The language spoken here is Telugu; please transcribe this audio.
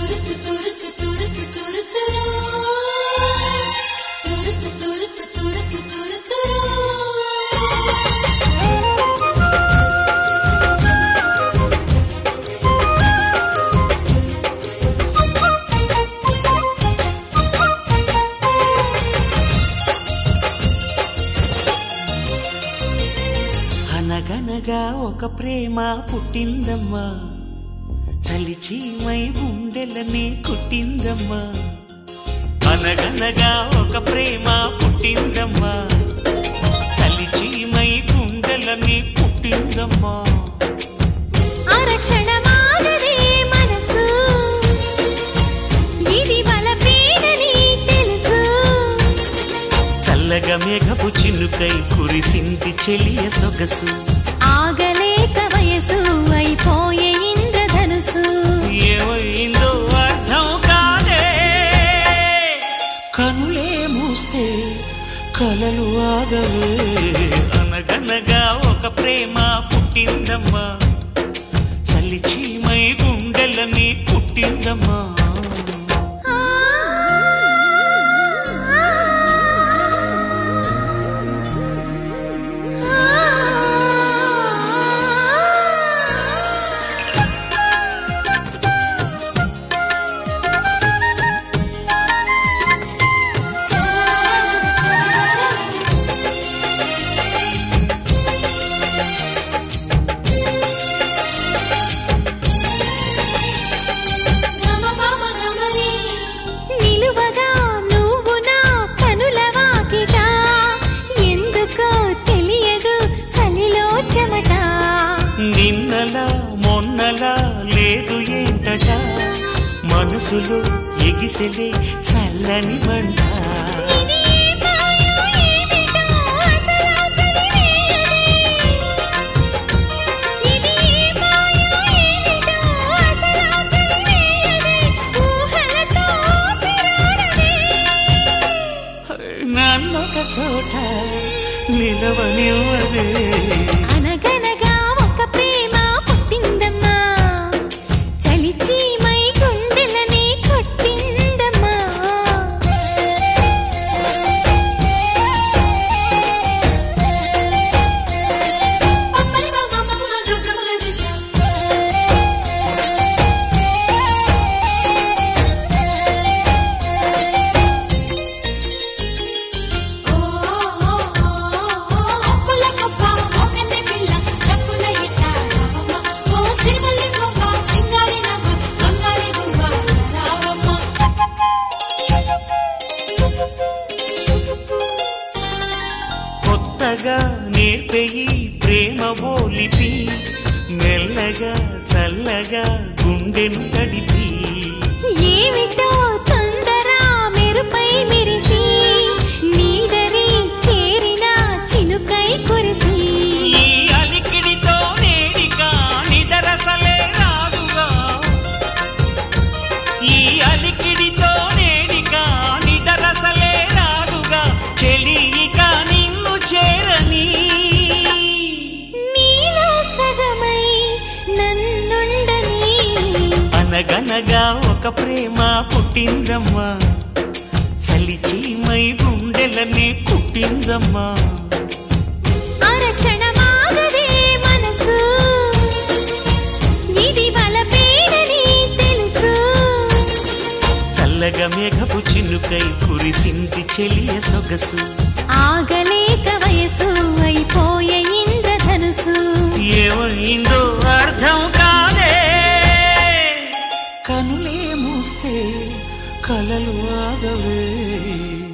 తురుతు తురుతు తురుతు తురుతురు తురుతు తురుతు తురుతు తురుతురు అనగనగా ఒక ప్రేమ పుట్టిందమ్మా చలిచీమై గుండెలని కుట్టిందమ్మా అనగనగా ఒక ప్రేమ పుట్టిందమ్మా చలిచీమై గుండెలని పుట్టిందమ్మా ఆరక్షణమాగదే మనసు ఇది వలపేనని తెలుసు చల్లగా మేఘపు చినుకై కురిసింది చెలియ సొగసు ఆగలేక వయసు అయిపోయే ఇంద్రధనుసు ఏమైందో అర్థం కాదే కనులే మూస్తే కలలు ఆగవే అనగనగా ఒక ప్రేమ పుట్టిందమ్మా చలిచీమై గుండెలని పుట్టిందమ్మా నిలువగా నువ్వు నా కనుల వాకిట ఎందుకో తెలియదు చలిలో చెమట నిన్నలా మొన్నలా లేదు ఏంటట మనసులో ఎగిసెలే చల్లని మంట ఇది ఏ మాయో ఏమిటో అసలు తెలియదే. ఇది ఏ మాయో ఏమిటో అసలు తెలియదే. ఊహలతో పిరాడదే. నన్నొక చోట నిలవనివ్వదే అనగనగా ఒక ప్రేమ పుట్టిందమ్మా చలిచీమై గుండెలని కొట్టిందమ్మా కొత్తగా నేర్పెయి ప్రేమ ఓలిపి మెల్లగా చల్లగా గుండెను తడిపి ఏమిటో తొందర మెరుపై మెరిసి నీదరి చేరిన చినుకై కురిసి ఈ అలికిడితో నేడిగా నిదరసలే రాదుగా ఈ అలికిడితో నేడిగా నిదరసలే రాదుగా చెలియిగా నిన్ను చేరని నీలో సగమై నన్నుండని అనగనగా ఒక ప్రేమ పుట్టిందమ్మా చలిచీమై గుండెలని కుట్టిందమ్మా ఆరక్షణమాగదే మనసు ఇది వలపేనని తెలుసు చల్లగా మేఘపు చినుకై కురిసింది చెలియ సొగసు ఆగలేక వయసు అయిపోయే ఇంద్రధనుసు ఏమైందో అర్థం కాదే కనులే మూస్తే కలలు ఆగవే